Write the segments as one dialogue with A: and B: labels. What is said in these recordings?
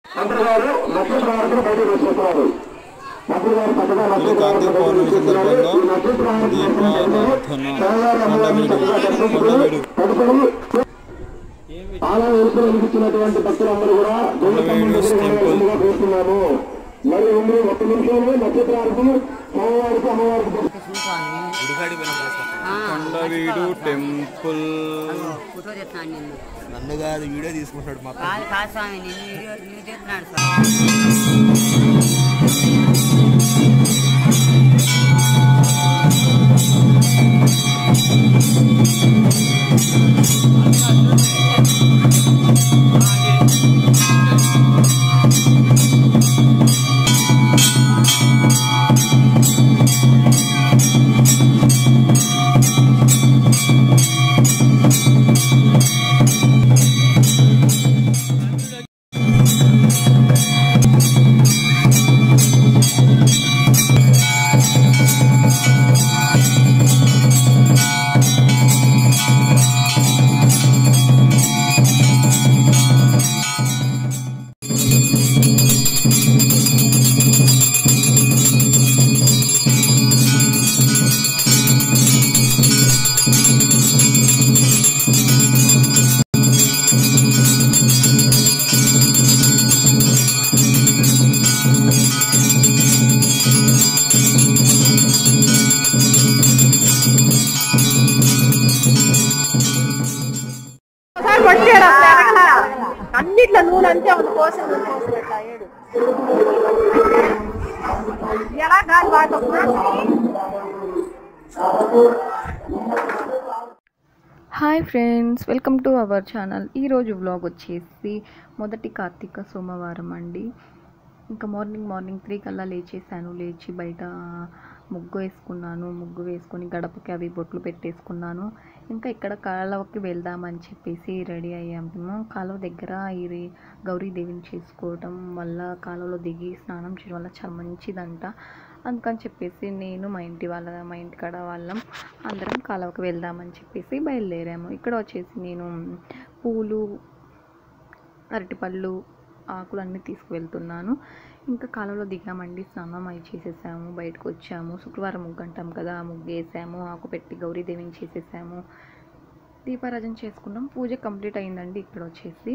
A: మంత్రి గారు నక్షత్రాలను బయటకు వచ్చేస్తున్నారు మంత్రి గారు చక్కగా
B: ఇది కార్తీక పౌర్ణమి సందర్భంగా దీపారాధన కొండవీడు
A: ఆలయ ఎరుపులు అనిపించినటువంటి భక్తులందరూ కూడా
B: కొండవీడు టెంపుల్
A: చూస్తున్నాము మరి ఉంది ఒక్క నిమిషంలో నక్షత్రాలకు స్వామివారికి అమ్మవారికి
B: కొండవీడు టెంపుల్
C: ఫోటో తెస్తున్నాను నిన్ను
B: నన్ను కాదు వీడియో తీసుకుంటాడు మా
C: కాదు కాదు స్వామి నిన్ను వీడియో వీడియో తెస్తున్నాడు స్వామి
D: ఒకసారి పట్టుకోడు అసలు ఎరగలా. అన్నిట్లో నూనె అంతే ఉంది కోసం నూనె కోసం ఇట్లా ఏడు ఎలా గాలి బాగా
E: hi friends welcome to our channel ఈరోజు వ్లాగ్ వచ్చేసి మొదటి కార్తీక సోమవారం అండి ఇంకా మార్నింగ్ మార్నింగ్ త్రీ కల్లా లేచేసాను లేచి బయట ముగ్గు వేసుకున్నాను ముగ్గు వేసుకొని గడపకి అవి బొట్లు పెట్టేసుకున్నాను ఇంకా ఇక్కడ కాలువకి వెళ్దామని చెప్పేసి రెడీ అయ్యాము కాలువ దగ్గర ఇది గౌరీదేవిని చేసుకోవటం వల్ల కాలువలో దిగి స్నానం చేయడం వల్ల చాలా మంచిదంట అందుకని చెప్పేసి నేను మా ఇంటి వాళ్ళ మా ఇంటికాడ వాళ్ళం అందరం కాలువకి వెళ్దామని చెప్పేసి బయలుదేరాము ఇక్కడ వచ్చేసి నేను పూలు అరటిపళ్ళు ఆకులు అన్నీ తీసుకువెళ్తున్నాను ఇంకా కాలువలో దిగామండి స్నానం అవి చేసేసాము బయటకు వచ్చాము శుక్రవారం ముగ్గు అంటాం కదా ఆ ముగ్గు వేసాము ఆకు పెట్టి గౌరీదేవిని చేసేసాము దీపారాజన చేసుకున్నాం పూజ కంప్లీట్ అయిందండి ఇక్కడ వచ్చేసి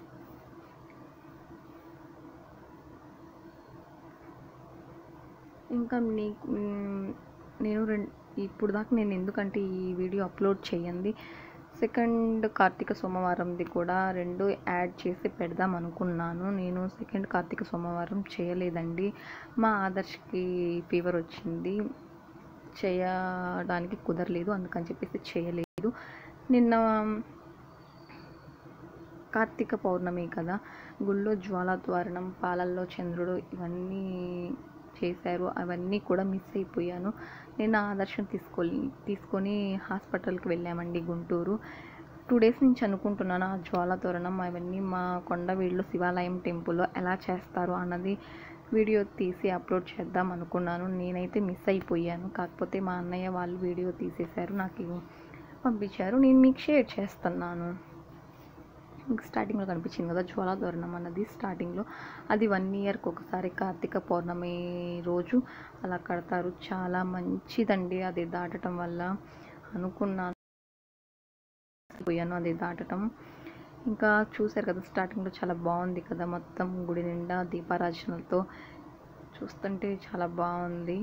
E: ఇంకా నీ మ్, నేను రెండు ఇప్పుడు దాకా నేను ఎందుకంటే ఈ వీడియో అప్లోడ్ చేయండి సెకండ్ కార్తీక సోమవారంది కూడా రెండు యాడ్ చేసి పెడదాం అనుకున్నాను నేను సెకండ్ కార్తీక సోమవారం చేయలేదండి మా ఆదర్శ్కి ఫీవర్ వచ్చింది చేయడానికి కుదరలేదు అందుకని చెప్పేసి చేయలేదు నిన్న కార్తీక పౌర్ణమి కదా గుళ్ళో జ్వాలాద్వారణం పాలల్లో చంద్రుడు ఇవన్నీ చేశారు అవన్నీ కూడా మిస్ అయిపోయాను నేను ఆ దర్శనం తీసుకో తీసుకొని హాస్పిటల్కి వెళ్ళామండి గుంటూరు టూ డేస్ నుంచి అనుకుంటున్నాను ఆ జ్వాల తోరణం అవన్నీ మా కొండవీళ్ళు శివాలయం టెంపుల్లో ఎలా చేస్తారు అన్నది వీడియో తీసి అప్లోడ్ చేద్దాం అనుకున్నాను నేనైతే మిస్ అయిపోయాను కాకపోతే మా అన్నయ్య వాళ్ళు వీడియో తీసేశారు నాకు పంపించారు నేను మీకు షేర్ చేస్తున్నాను మీకు స్టార్టింగ్లో కనిపించింది కదా జ్వాలాధోరణం అన్నది స్టార్టింగ్లో అది వన్ ఇయర్కి ఒకసారి కార్తీక పౌర్ణమి రోజు అలా కడతారు చాలా మంచిదండి అది దాటడం వల్ల అనుకున్నాను పోయాను అది దాటడం ఇంకా చూశారు కదా స్టార్టింగ్లో చాలా బాగుంది కదా మొత్తం గుడి నిండా దీపారాజనలతో చూస్తుంటే చాలా బాగుంది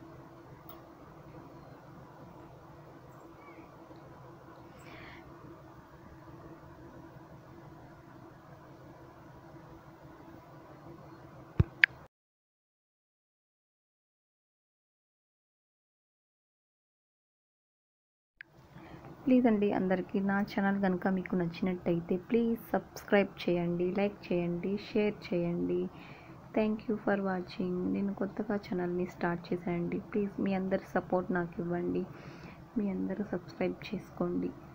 E: ప్లీజ్ అండి అందరికీ నా ఛానల్ కనుక మీకు నచ్చినట్టయితే ప్లీజ్ సబ్స్క్రైబ్ చేయండి లైక్ చేయండి షేర్ చేయండి థ్యాంక్ యూ ఫర్ వాచింగ్ నేను కొత్తగా ఛానల్ని స్టార్ట్ చేశానండి ప్లీజ్ మీ అందరి సపోర్ట్ నాకు ఇవ్వండి మీ అందరూ సబ్స్క్రైబ్ చేసుకోండి